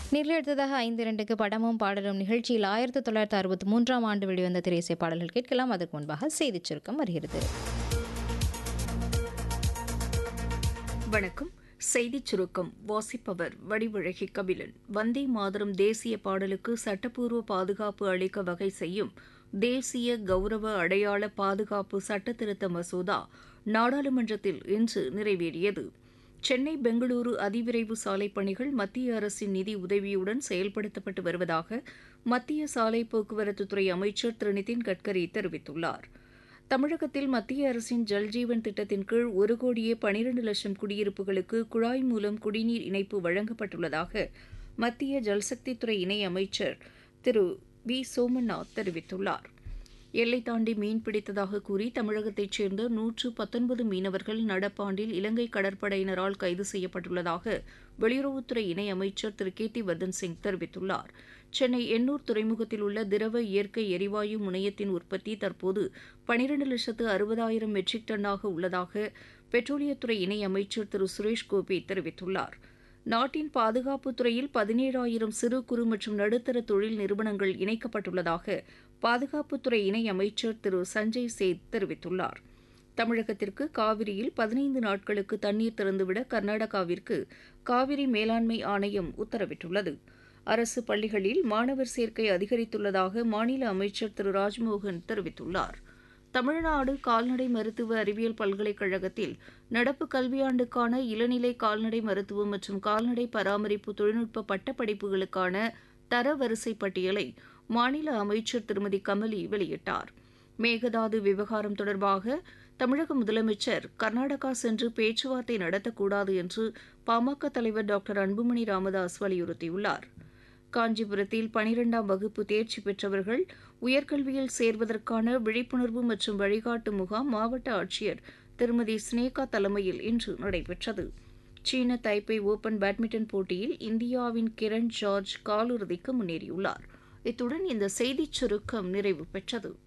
நேரில் அடுத்ததாக ஐந்து இரண்டுக்கு படமும் பாடலும் நிகழ்ச்சியில் ஆயிரத்தி தொள்ளாயிரத்தி அறுபத்தி மூன்றாம் ஆண்டு வெளிவந்த திரைசை பாடல்கள் கேட்கலாம் அதற்கு முன்பாக செய்திச் சுருக்கம் வருகிறது வணக்கம் செய்திச் சுருக்கம் வாசிப்பவர் வடிவழகி கபிலன் வந்தே மாதரம் தேசிய பாடலுக்கு சட்டப்பூர்வ பாதுகாப்பு அளிக்க வகை செய்யும் தேசிய கௌரவ அடையாள பாதுகாப்பு சட்டத்திருத்த மசோதா நாடாளுமன்றத்தில் இன்று நிறைவேறியது சென்னை பெங்களூரு அதிவிரைவு சாலை பணிகள் மத்திய அரசின் நிதி உதவியுடன் செயல்படுத்தப்பட்டு வருவதாக மத்திய சாலை போக்குவரத்துத்துறை அமைச்சர் திரு நிதின் கட்கரி தெரிவித்துள்ளார் தமிழகத்தில் மத்திய அரசின் ஜல்ஜீவன் திட்டத்தின் கீழ் ஒரு கோடியே பனிரண்டு லட்சம் குடியிருப்புகளுக்கு குழாய் மூலம் குடிநீர் இணைப்பு வழங்கப்பட்டுள்ளதாக மத்திய ஜல்சக்தித்துறை இணை அமைச்சர் திரு வி சோமநாத் தெரிவித்துள்ளார் எல்லை தாண்டி மீன் பிடித்ததாக கூறி தமிழகத்தைச் சேர்ந்த நூற்று பத்தொன்பது மீனவர்கள் நடப்பாண்டில் இலங்கை கடற்படையினரால் கைது செய்யப்பட்டுள்ளதாக வெளியுறவுத்துறை இணை அமைச்சர் திரு கே டி வர்தன் சிங் தெரிவித்துள்ளார் சென்னை எண்ணூர் துறைமுகத்தில் உள்ள திரவ இயற்கை எரிவாயு முனையத்தின் உற்பத்தி தற்போது பனிரண்டு லட்சத்து அறுபதாயிரம் மெட்ரிக் டன்னாக உள்ளதாக பெட்ரோலியத்துறை இணை அமைச்சர் திரு சுரேஷ் கோபி தெரிவித்துள்ளார் நாட்டின் பாதுகாப்புத் துறையில் பதினேழாயிரம் சிறு குறு மற்றும் நடுத்தர தொழில் நிறுவனங்கள் இணைக்கப்பட்டுள்ளதாக பாதுகாப்புத்துறை இணை அமைச்சர் திரு சஞ்சய் சேத் தெரிவித்துள்ளார் தமிழகத்திற்கு காவிரியில் பதினைந்து நாட்களுக்கு தண்ணீர் திறந்துவிட கர்நாடகாவிற்கு காவிரி மேலாண்மை ஆணையம் உத்தரவிட்டுள்ளது அரசு பள்ளிகளில் மாணவர் சேர்க்கை அதிகரித்துள்ளதாக மாநில அமைச்சர் திரு ராஜ்மோகன் தெரிவித்துள்ளார் தமிழ்நாடு கால்நடை மருத்துவ அறிவியல் பல்கலைக்கழகத்தில் நடப்பு கல்வியாண்டுக்கான இளநிலை கால்நடை மருத்துவம் மற்றும் கால்நடை பராமரிப்பு தொழில்நுட்ப பட்டப்படிப்புகளுக்கான தரவரிசை பட்டியலை மாநில அமைச்சர் திருமதி கமலி வெளியிட்டார் மேகதாது விவகாரம் தொடர்பாக தமிழக முதலமைச்சர் கர்நாடகா சென்று பேச்சுவார்த்தை நடத்தக்கூடாது என்று பாமக தலைவர் டாக்டர் அன்புமணி ராமதாஸ் வலியுறுத்தியுள்ளார் காஞ்சிபுரத்தில் பனிரெண்டாம் வகுப்பு தேர்ச்சி பெற்றவர்கள் உயர்கல்வியில் சேர்வதற்கான விழிப்புணர்வு மற்றும் வழிகாட்டு முகாம் மாவட்ட ஆட்சியர் திருமதி ஸ்னேகா தலைமையில் இன்று நடைபெற்றது சீன தைப்பை ஓபன் பேட்மிண்டன் போட்டியில் இந்தியாவின் கிரண் ஜார்ஜ் காலிறுதிக்கு முன்னேறியுள்ளார் இத்துடன் இந்த செய்திச் சுருக்கம் நிறைவு பெற்றது